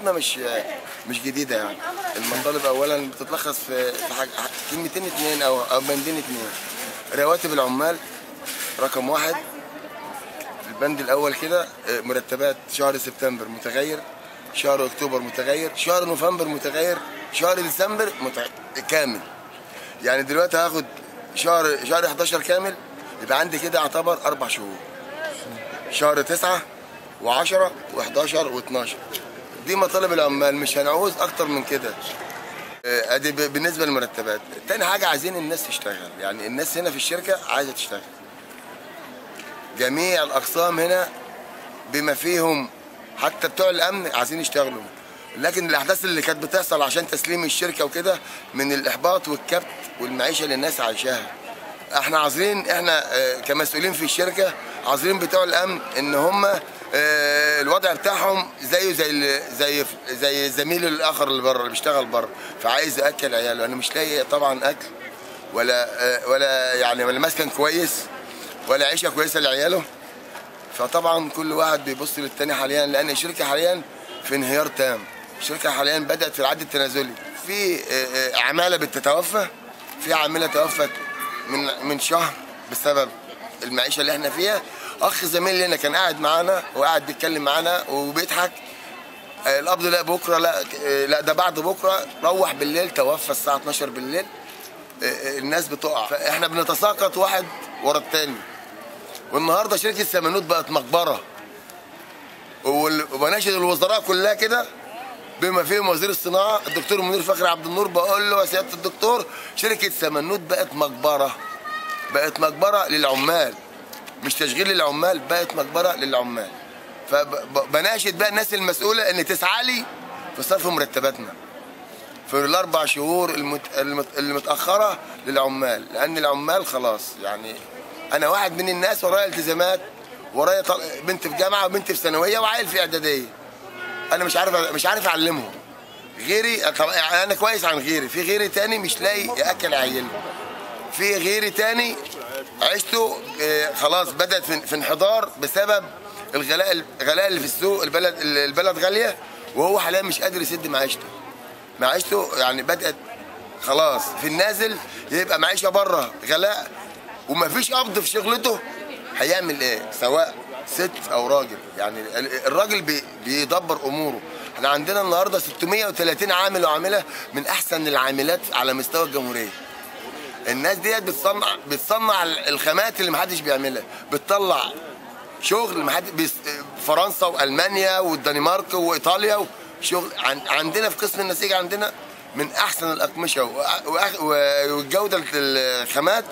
مطالبنا مش مش جديده يعني المطالب اولا بتتلخص في في حاجة كلمتين اتنين او او بندين اتنين رواتب العمال رقم واحد البند الاول كده آه، مرتبات شهر سبتمبر متغير شهر اكتوبر متغير شهر نوفمبر متغير شهر ديسمبر متغير كامل يعني دلوقتي هاخد شهر شهر 11 كامل يبقى عندي كده يعتبر اربع شهور شهر 9 و10 و11 و12 دي مطالب العمال مش هنعوز اكتر من كده آه، ادي ب- بالنسبه للمرتبات تاني حاجه عايزين الناس تشتغل يعني الناس هنا في الشركه عايزه تشتغل جميع الاقسام هنا بما فيهم حتى بتوع الامن عايزين يشتغلوا لكن الاحداث اللي كانت بتحصل عشان تسليم الشركه وكده من الاحباط والكبت والمعيشه اللي الناس عايشاها احنا عايزين احنا آه، كمسؤولين في الشركه عايزين بتوع الامن ان هم آه، الوضع بتاعهم زيه زي ال- زي زي زميله الاخر اللي بره اللي بيشتغل بره فعايز ياكل عياله انا مش لاقي طبعا اكل ولا آه، ولا يعني ولا مسكن كويس ولا عيشه كويسه لعياله فطبعا كل واحد بيبص للتاني حاليا لان الشركه حاليا في انهيار تام الشركه حاليا بدات في العد التنازلي في آه، آه، عماله بتتوفى في عامله توفت من من شهر بسبب المعيشه اللي احنا فيها اخ زميل لنا كان قاعد معانا وقاعد بيتكلم معانا وبيضحك آه، القبض لا بكره لا آه، لا ده بعد بكره روح بالليل توفى الساعه 12 بالليل آه، آه، الناس بتقع فاحنا بنتساقط واحد ورا التاني والنهارده شركه سمنوت بقت مقبره وال- وبناشد الوزراء كلها كده بما فيهم وزير الصناعه الدكتور منير فخري عبد النور بقول له يا سياده الدكتور شركه سمنوت بقت مقبره بقت مقبره للعمال مش تشغيل للعمال بقت مقبره للعمال فبناشد بقى الناس المسؤوله ان تسعى لي في صرف مرتباتنا في الاربع شهور المت... المت... المتاخره للعمال لان العمال خلاص يعني انا واحد من الناس ورايا التزامات ورايا طل... بنت في جامعه وبنت في ثانويه وعيل في اعداديه انا مش عارف مش عارف اعلمهم غيري طب انا كويس عن غيري في غيري تاني مش لاقي ياكل عيله في غيري تاني عيشته آه، خلاص بدات في في انحدار بسبب الغلاء الغلاء اللي في السوق البلد البلد غاليه وهو حاليا مش قادر يسد معيشته معيشته يعني بدات خلاص في النازل يبقى معيشه بره غلاء ومفيش قبض في شغلته هيعمل ايه سواء ست او راجل يعني ال- الراجل بي- بيدبر اموره احنا عندنا النهارده 630 عامل وعامله من احسن العاملات على مستوى الجمهوريه الناس ديت بتصنع بتصنع الخامات اللي محدش بيعملها بتطلع شغل محد بيس... فرنسا والمانيا والدنمارك وايطاليا شغل عن... عندنا في قسم النسيج عندنا من احسن الاقمشه وأ- وأ- وجوده الخامات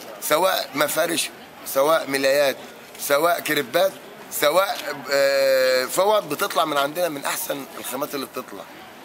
سواء مفارش سواء ملايات سواء كريبات سواء آه، فوط بتطلع من عندنا من احسن الخامات اللي بتطلع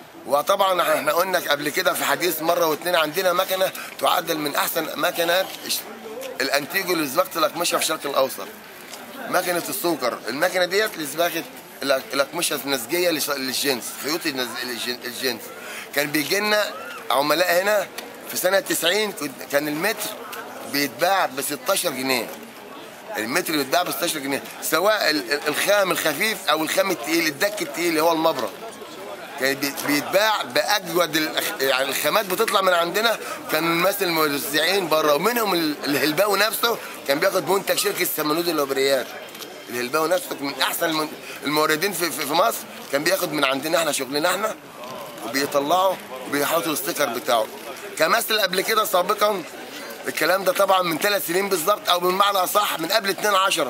وطبعا احنا قلنا قبل كده في حديث مره واثنين عندنا مكنه تعدل من احسن مكنات الانتيجو لسباقه الاقمشه في الشرق الاوسط مكنه السكر المكنه ديت لسباقه الأ- الاقمشه النسجيه لش- للجنس خيوط النز- الجن- الجنس كان بيجي لنا عملاء هنا في سنه 90 كنت- كان المتر بيتباع ب 16 جنيه المتر بيتباع ب 16 جنيه سواء ال- ال- الخام الخفيف او الخام التقيل الدك التقيل اللي هو المبرد كان بي- بيتباع باجود الأخ- يعني الخامات بتطلع من عندنا كان مثل الموزعين بره ومنهم ال- الهلباوي نفسه كان بياخد منتج شركه سمنود الاوبريات الهلباوي نفسه من احسن المن- الموردين في, في, في مصر كان بياخد من عندنا احنا شغلنا احنا وبيطلعوا وبيحطوا الستيكر بتاعه كمثل قبل كده سابقا الكلام ده طبعا من ثلاث سنين بالظبط او بمعنى اصح من قبل 2 10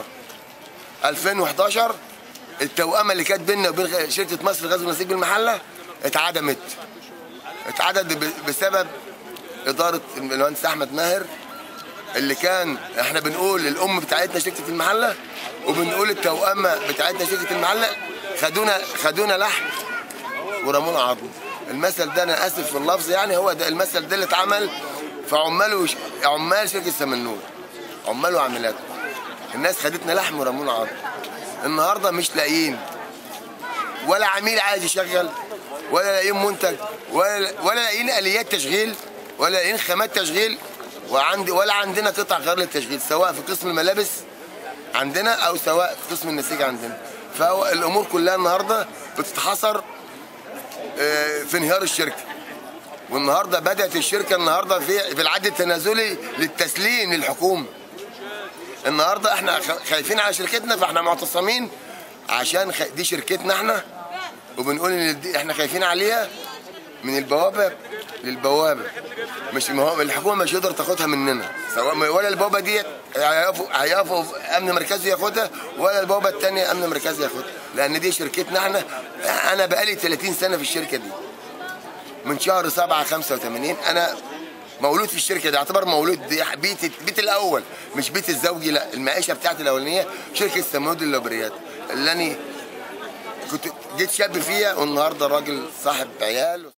2011 التوأمة اللي كانت بيننا وبين غ- شركة مصر غزل ونسيج بالمحلة اتعدمت اتعدت ب- بسبب إدارة المهندس أحمد ماهر اللي كان احنا بنقول الأم بتاعتنا شركة المحلة وبنقول التوأمة بتاعتنا شركة المحلة خدونا خدونا لحم ورمونا عظم المثل ده انا اسف في اللفظ يعني هو ده المثل ده اللي اتعمل في عمال وش... عمال شركه سمنود عمال وعاملات الناس خدتنا لحم ورمونا عظم النهارده مش لاقيين ولا عميل عايز يشغل ولا لاقيين منتج ولا ولا لاقيين اليات تشغيل ولا لاقيين خامات تشغيل وعندي ولا عندنا قطع غير للتشغيل سواء في قسم الملابس عندنا او سواء في قسم النسيج عندنا فهو الامور كلها النهارده بتتحصر آه، في انهيار الشركه والنهارده بدات الشركه النهارده في في العد التنازلي للتسليم للحكومه النهارده احنا خ- خايفين على شركتنا فاحنا معتصمين عشان خ... دي شركتنا احنا وبنقول ان دي احنا خايفين عليها من البوابه للبوابه مش ما هو الحكومه مش هتقدر تاخدها مننا سواء ولا البوابه ديت هيقفوا هيقفوا امن مركزي ياخدها ولا البوابه الثانيه امن مركزي ياخدها لان دي شركتنا احنا انا بقالي 30 سنه في الشركه دي من شهر 7 85 انا مولود في الشركه دي اعتبر مولود دي بيت بيت الاول مش بيت الزوجي لا المعيشه بتاعتي الاولانيه شركه سمود اللوبريات اللي انا كنت جيت شاب فيها والنهارده راجل صاحب عيال